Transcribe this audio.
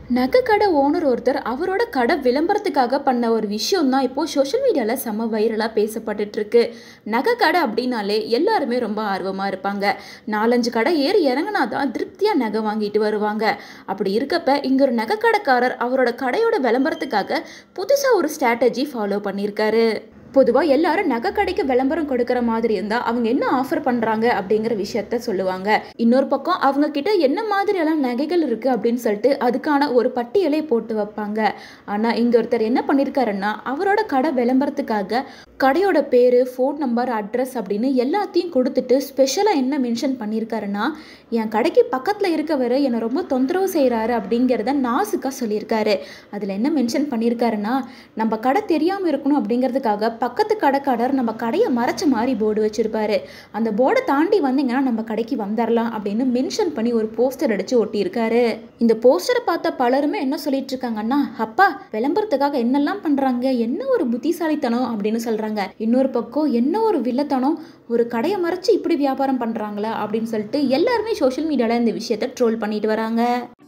நகை கடை ஓனர் ஒருத்தர் அவரோட கடை விளம்பரத்துக்காக பண்ண ஒரு விஷயம் தான் இப்போது சோஷியல் மீடியாவில் செம்ம வைரலாக பேசப்பட்டுட்டு இருக்கு நகை கடை அப்படின்னாலே எல்லாருமே ரொம்ப ஆர்வமாக இருப்பாங்க நாலஞ்சு கடை ஏறி இறங்கினா தான் திருப்தியாக நகை வாங்கிட்டு வருவாங்க அப்படி இருக்கப்ப இங்கே ஒரு நகை கடைக்காரர் அவரோட கடையோட விளம்பரத்துக்காக புதுசாக ஒரு ஸ்ட்ராட்டஜி ஃபாலோ பண்ணியிருக்காரு பொதுவாக எல்லாரும் நகை கடைக்கு விளம்பரம் கொடுக்குற மாதிரி இருந்தால் அவங்க என்ன ஆஃபர் பண்ணுறாங்க அப்படிங்கிற விஷயத்த சொல்லுவாங்க இன்னொரு பக்கம் அவங்க கிட்ட என்ன மாதிரியெல்லாம் நகைகள் இருக்குது அப்படின்னு சொல்லிட்டு அதுக்கான ஒரு பட்டியலை போட்டு வைப்பாங்க ஆனால் இங்கே ஒருத்தர் என்ன பண்ணியிருக்காருன்னா அவரோட கடை விளம்பரத்துக்காக கடையோட பேர் ஃபோன் நம்பர் அட்ரஸ் அப்படின்னு எல்லாத்தையும் கொடுத்துட்டு ஸ்பெஷலாக என்ன மென்ஷன் பண்ணியிருக்காருன்னா என் கடைக்கு பக்கத்தில் இருக்கவர் என்னை ரொம்ப தொந்தரவு செய்கிறாரு அப்படிங்கிறத நாசுக்காக சொல்லியிருக்காரு அதில் என்ன மென்ஷன் பண்ணியிருக்காருன்னா நம்ம கடை தெரியாமல் இருக்கணும் அப்படிங்கிறதுக்காக பக்கத்து கடைக்காரர் நம்ம கடையை மறைச்ச மாதிரி போர்டு வச்சுருப்பாரு அந்த போர்டை தாண்டி வந்தீங்கன்னா நம்ம கடைக்கு வந்துடலாம் அப்படின்னு மென்ஷன் பண்ணி ஒரு போஸ்டர் அடித்து ஒட்டியிருக்காரு இந்த போஸ்டரை பார்த்த பலருமே என்ன சொல்லிட்டு இருக்காங்கன்னா அப்பா விளம்பரத்துக்காக என்னெல்லாம் பண்ணுறாங்க என்ன ஒரு புத்திசாலித்தனம் அப்படின்னு சொல்கிறாங்க இன்னொரு பக்கம் என்ன ஒரு வில்லத்தனம் ஒரு கடையை மறைச்சு இப்படி வியாபாரம் பண்ணுறாங்களா அப்படின்னு சொல்லிட்டு எல்லாருமே சோஷியல் மீடியாவில் இந்த விஷயத்தை ட்ரோல் பண்ணிட்டு வராங்க